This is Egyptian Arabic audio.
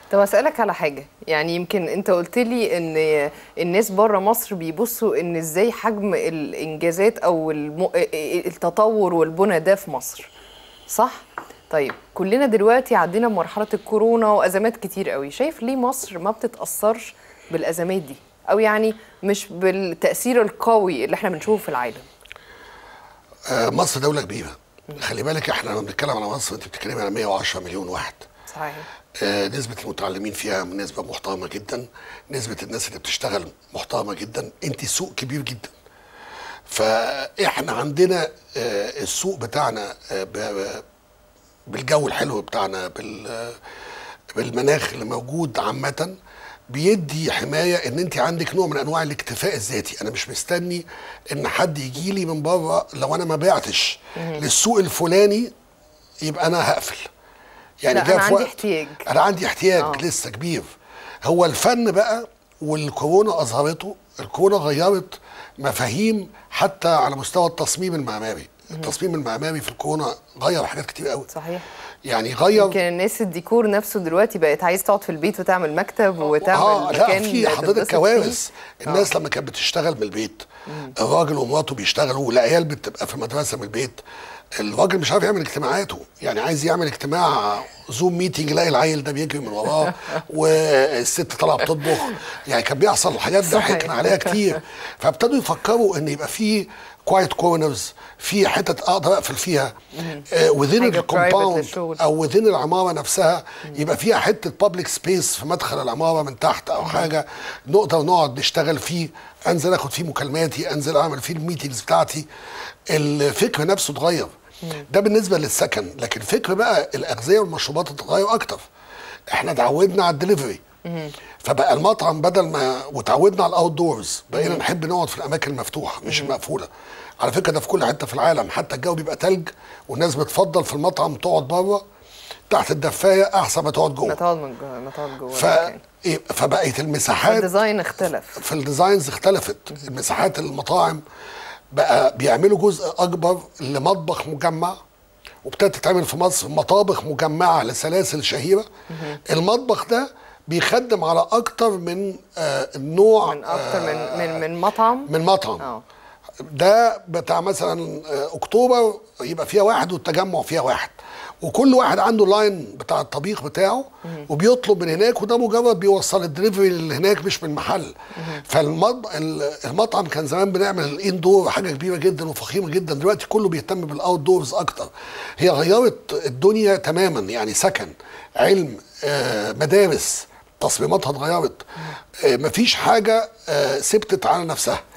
طب اسالك على حاجه يعني يمكن انت قلت لي ان الناس بره مصر بيبصوا ان ازاي حجم الانجازات او الم... التطور والبنى ده في مصر صح طيب كلنا دلوقتي عدينا بمرحله الكورونا وازمات كتير قوي شايف ليه مصر ما بتتاثرش بالازمات دي او يعني مش بالتاثير القوي اللي احنا بنشوفه في العالم آه، مصر دوله كبيره خلي بالك احنا لما بنتكلم على مصر انت بتتكلمي على 110 مليون واحد صحيح آه، نسبة المتعلمين فيها نسبة محترمة جدا نسبة الناس اللي بتشتغل محترمة جدا انت سوق كبير جدا فاحنا عندنا آه، السوق بتاعنا آه، ب- بالجو الحلو بتاعنا بال- بالمناخ اللي موجود عامة بيدي حماية ان انت عندك نوع من انواع الاكتفاء الذاتي انا مش مستني ان حد يجي لي من بره لو انا ما بعتش للسوق الفلاني يبقى انا هقفل يعني لا، جه أنا في عندي وقت- احتياج. انا عندي احتياج آه. لسه كبير هو الفن بقى والكورونا اظهرته الكورونا غيرت مفاهيم حتى على مستوى التصميم المعماري التصميم المعماري في الكورونا غير حاجات كتير قوي صحيح يعني غير يمكن الناس الديكور نفسه دلوقتي بقت عايز تقعد في البيت وتعمل مكتب وتعمل اه لا مكان في حضرتك تتبسط كوارث فيه. الناس لما كانت بتشتغل من البيت الراجل ومراته بيشتغلوا والعيال بتبقى في المدرسه من البيت الراجل مش عارف يعمل اجتماعاته يعني عايز يعمل اجتماع زوم ميتنج يلاقي العيل ده بيجري من وراه والست طالعه بتطبخ يعني كان بيحصل حاجات صحيح. ضحكنا عليها كتير فابتدوا يفكروا ان يبقى في كوايت كورنرز في حتت اقدر اقفل فيها وذين حاجة private الكومباوند للشغل. او وذين العماره نفسها يبقى فيها حته بابليك سبيس في مدخل العماره من تحت او حاجه نقدر نقعد نشتغل فيه انزل اخد فيه مكالماتي انزل اعمل فيه الميتنجز بتاعتي الفكر نفسه اتغير ده بالنسبه للسكن لكن فكر بقى الاغذيه والمشروبات اتغير اكتر احنا اتعودنا على الدليفري فبقى المطعم بدل ما وتعودنا على الاوت دورز بقينا نحب نقعد في الاماكن المفتوحه مش المقفوله على فكره ده في كل حته في العالم حتى الجو بيبقى تلج والناس بتفضل في المطعم تقعد بره تحت الدفايه احسن ما تقعد ما جوه تقعد من جوه ما تقعد جوه ف... المكان. إيه، فبقت المساحات الديزاين اختلف في الديزاينز اختلفت المساحات المطاعم بقى بيعملوا جزء اكبر لمطبخ مجمع وابتدت تتعمل في مصر مطابخ مجمعه لسلاسل شهيره المطبخ ده بيخدم على اكتر من آه نوع من اكتر من من من مطعم من مطعم اه ده بتاع مثلا آه، اكتوبر يبقى فيها واحد والتجمع فيها واحد وكل واحد عنده لاين بتاع الطبيخ بتاعه وبيطلب من هناك وده مجرد بيوصل الدليفري اللي هناك مش من محل فالمطعم كان زمان بنعمل الاندور حاجه كبيره جدا وفخيمه جدا دلوقتي كله بيهتم بالاوت دورز اكتر هي غيرت الدنيا تماما يعني سكن علم آه، مدارس تصميماتها اتغيرت آه، مفيش حاجه آه، ثبتت على نفسها